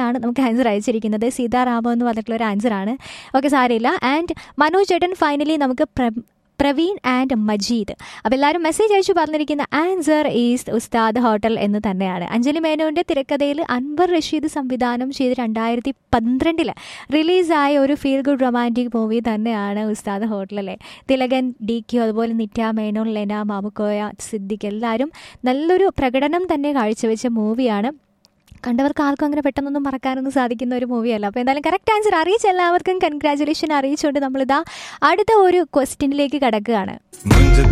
ആണ് നമുക്ക് ആൻസർ അയച്ചിരിക്കുന്നത് സീതാറാമോ എന്ന് പറഞ്ഞിട്ടുള്ള ഒരു ആൻസർ ആണ് ഓക്കെ സാരമില്ല ആൻഡ് മനോജ് ചേട്ടൻ ഫൈനലി നമുക്ക് പ്ര പ്രവീൺ ആൻഡ് മജീദ് അപ്പോൾ എല്ലാവരും മെസ്സേജ് അയച്ചു പറഞ്ഞിരിക്കുന്ന ആൻസർ ഈസ് ഉസ്താദ് ഹോട്ടൽ എന്ന് തന്നെയാണ് അഞ്ജലി മേനോൻ്റെ തിരക്കഥയിൽ അൻവർ റഷീദ് സംവിധാനം ചെയ്ത് രണ്ടായിരത്തി പന്ത്രണ്ടിൽ റിലീസായ ഒരു ഫീൽ ഗുഡ് റൊമാൻറ്റിക് മൂവി തന്നെയാണ് ഉസ്താദ് ഹോട്ടൽ അല്ലേ തിലകൻ ഡി ക്യു അതുപോലെ നിത്യ മേനോൻ ലെന മാമുക്കോയ സിദ്ദിഖ് എല്ലാവരും നല്ലൊരു പ്രകടനം തന്നെ കാഴ്ചവെച്ച മൂവിയാണ് കണ്ടവർക്ക് ആർക്കും അങ്ങനെ പെട്ടെന്നൊന്നും മറക്കാനൊന്നും സാധിക്കുന്ന ഒരു മൂവിയല്ല അപ്പോൾ എന്തായാലും കറക്റ്റ് ആൻസർ അറിയിച്ച എല്ലാവർക്കും കൺഗ്രാചുലേഷൻ അറിയിച്ചുകൊണ്ട് നമ്മളിതാ അടുത്ത ഒരു ക്വസ്റ്റ്യനിലേക്ക് കടക്കുകയാണ് മഞ്ച